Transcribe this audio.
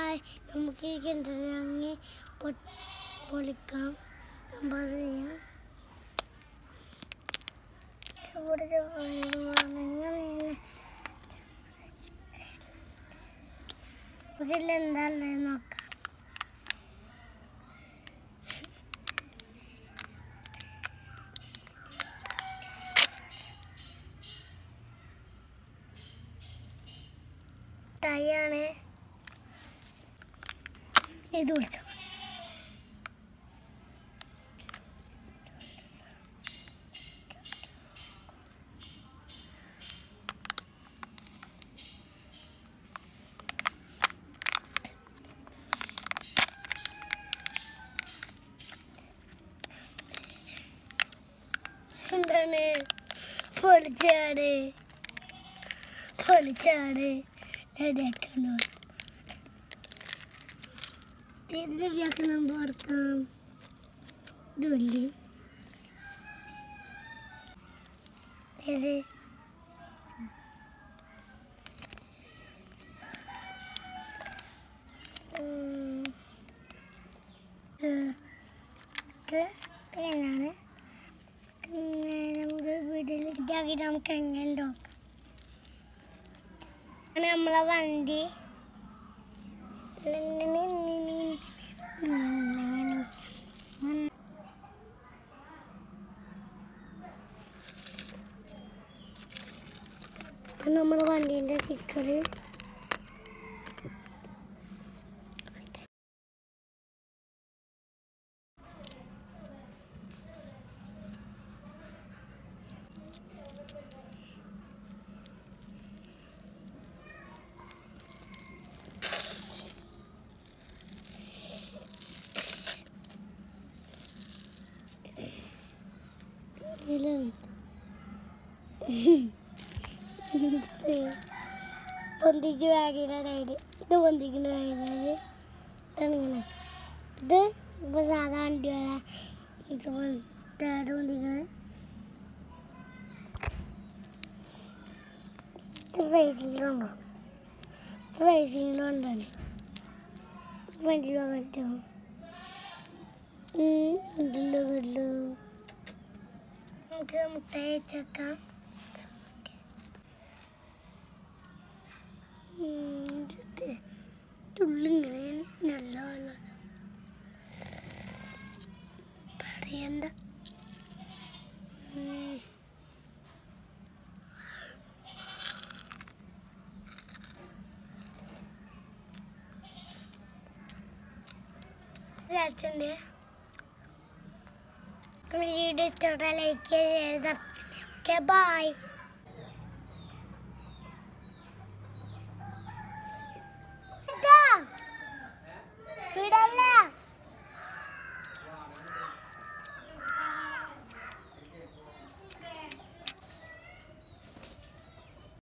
Bye നമുക്ക് ഈ കിണറ്റിറങ്ങി പൊളിക്കാം സംഭവം ചെയ്യാം ചൂട് ഇതിൽ എന്താ ഉള്ളത് നോക്കാം ടൈയാണ് ഇത് വിളിച്ചോ എന്താണ് പൊളിച്ചാട് പൊളിച്ചാട് റെഡിയാക്കണോ റെഡിയാക്കണം പോർക്കാം ഇതുമില്ലേ ഏത് ഉം. ഇത് ഇത് തേങ്ങാണ് പിന്നെ നമുക്ക് വീട്ടിൽ ഇതാക്കിയിട്ട് നമുക്ക് എങ്ങനെ നോക്കാം ആണ് നമ്മളെ വണ്ടി നമ്മുടെ വണ്ടീൻ്റെ സ്റ്റിക്കർ പൊന്തിക്ക് ബാഗിലാണ് ഐഡി ഇത് പൊന്തിക്കുന്ന ബാഗിലാണ് ഇതാണ് ഇങ്ങനെ ഇത് ഇപ്പോൾ സാധാ വണ്ടികളെ ഇത് പൊന്തിക്കുന്നത് പൊന്തിക്കുന്നത് ഇത് റേസിങ്ങിലുണ്ടോ ഇത് റേസിങ്ങിലുണ്ടാണ് വണ്ടിയിലോ കണ്ടോ ഉണ്ടല്ലോ കണ്ടോ നമുക്ക് മുട്ടായി വെച്ചേക്കാം തുള്ളിങ്ങനെ നല്ല വെള്ളമാണ് പറയണ്ട ഉം. അച്ഛൻ്റെ വീഡിയോ ഇഷ്ടപ്പെട്ടാൽ ലൈക്ക് ചെയ്യുക ഷെയർ ഓക്കെ ബൈ വിടല്ലേ